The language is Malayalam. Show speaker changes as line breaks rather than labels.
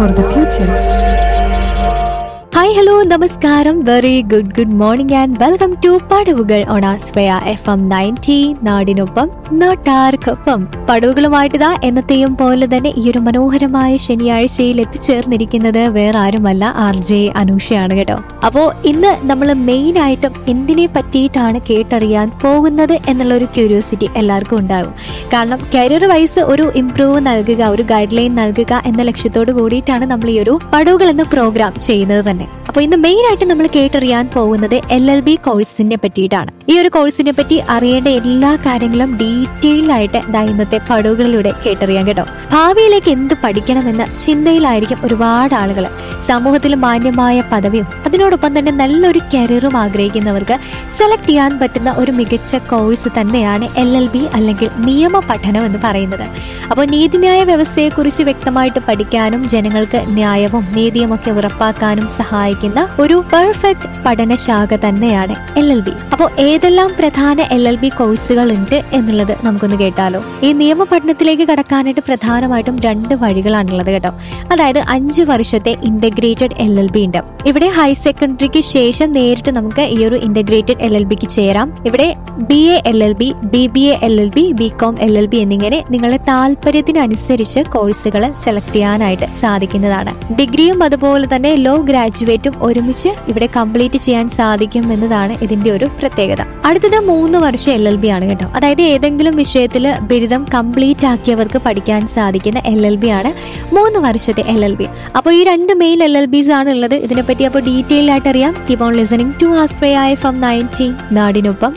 for the future.
Hi hello നമസ്കാരം very good good morning and welcome to പടവുകൾ on Ashraya F M ninety നാടിനൊപ്പം നാട്ടാർക്കൊപ്പം പടവുകളുമായിട്ട് ഇതാ എന്നത്തെയും പോലെ തന്നെ ഈ ഒരു മനോഹരമായ ശനിയാഴ്ചയിൽ എത്തിച്ചേർന്നിരിക്കുന്നത് വേറെ ആരുമല്ല ആർ ജെ അനൂഷയാണ് കേട്ടോ അപ്പോ ഇന്ന് നമ്മൾ മെയിൻ ആയിട്ടും എന്തിനെ പറ്റിയിട്ടാണ് കേട്ടറിയാൻ പോകുന്നത് എന്നുള്ള ഒരു ക്യൂരിയോസിറ്റി എല്ലാവർക്കും ഉണ്ടാകും കാരണം കരിയർ വൈസ് ഒരു ഇംപ്രൂവ് നൽകുക ഒരു ഗൈഡ് ലൈൻ നൽകുക എന്ന ലക്ഷ്യത്തോട് കൂടിയിട്ടാണ് നമ്മൾ ഈ ഒരു പടവുകൾ എന്ന പ്രോഗ്രാം ചെയ്യുന്നത് തന്നെ അപ്പൊ ഇന്ന് മെയിൻ ആയിട്ട് നമ്മൾ കേട്ടറിയാൻ പോകുന്നത് എൽ എൽ ബി കോഴ്സിനെ പറ്റിയിട്ടാണ് ഈ ഒരു കോഴ്സിനെ പറ്റി അറിയേണ്ട എല്ലാ കാര്യങ്ങളും ഡീറ്റെയിൽ ആയിട്ട് ദാ ഇന്നത്തെ പടവുകളിലൂടെ കേട്ടറിയാൻ കേട്ടോ ഭാവിയിലേക്ക് എന്ത് പഠിക്കണമെന്ന ചിന്തയിലായിരിക്കും ഒരുപാട് ആളുകൾ സമൂഹത്തിൽ മാന്യമായ പദവിയും അതിനോടൊപ്പം തന്നെ നല്ലൊരു കരിയറും ആഗ്രഹിക്കുന്നവർക്ക് സെലക്ട് ചെയ്യാൻ പറ്റുന്ന ഒരു മികച്ച കോഴ്സ് തന്നെയാണ് എൽ എൽ ബി അല്ലെങ്കിൽ നിയമ പഠനം എന്ന് പറയുന്നത് അപ്പോൾ നീതിന്യായ വ്യവസ്ഥയെക്കുറിച്ച് വ്യക്തമായിട്ട് പഠിക്കാനും ജനങ്ങൾക്ക് ന്യായവും നീതിയും ഒക്കെ ഉറപ്പാക്കാനും സഹായിക്കുന്ന ഒരു പെർഫെക്റ്റ് പഠനശാഖ തന്നെയാണ് എൽ എൽ ബി അപ്പോൾ ഏതെല്ലാം പ്രധാന എൽ എൽ ബി കോഴ്സുകൾ ഉണ്ട് എന്നുള്ളത് നമുക്കൊന്ന് കേട്ടാലോ ഈ നിയമ പഠനത്തിലേക്ക് കടക്കാനായിട്ട് പ്രധാനമായിട്ടും രണ്ട് വഴികളാണുള്ളത് കേട്ടോ അതായത് അഞ്ച് വർഷത്തെ ഇന്റഗ്രേറ്റഡ് എൽ എൽ ബി ഉണ്ട് ഇവിടെ ഹയർ സെക്കൻഡറിക്ക് ശേഷം നേരിട്ട് നമുക്ക് ഈ ഒരു ഇന്റഗ്രേറ്റഡ് എൽ എൽ ബിക്ക് ചേരാം ഇവിടെ B A L L B B B A L L B B com L L B എന്നിങ്ങനെ നിങ്ങളുടെ താല്പര്യത്തിനനുസരിച്ച് കോഴ്സുകൾ സെലക്ട് ചെയ്യാനായിട്ട് സാധിക്കുന്നതാണ് ഡിഗ്രിയും അതുപോലെ തന്നെ ലോ ഗ്രാജുവേറ്റും ഒരുമിച്ച് ഇവിടെ കംപ്ലീറ്റ് ചെയ്യാൻ സാധിക്കും എന്നതാണ് ഇതിന്റെ ഒരു പ്രത്യേകത അടുത്തത് മൂന്ന് വർഷം എൽ എൽ ബി ആണ് കേട്ടോ അതായത് ഏതെങ്കിലും വിഷയത്തിൽ ബിരുദം കംപ്ലീറ്റ് ആക്കിയവർക്ക് പഠിക്കാൻ സാധിക്കുന്ന എൽ എൽ ബി ആണ് മൂന്ന് വർഷത്തെ എൽ എൽ ബി അപ്പോൾ ഈ രണ്ട് മെയിൻ എൽ എൽ ബിസ് ആണ് ഉള്ളത് ഇതിനെപ്പറ്റി അപ്പോൾ ഡീറ്റെയിൽ ആയിട്ട് അറിയാം keep on listening to Ashraya from nineteen നാടിനൊപ്പം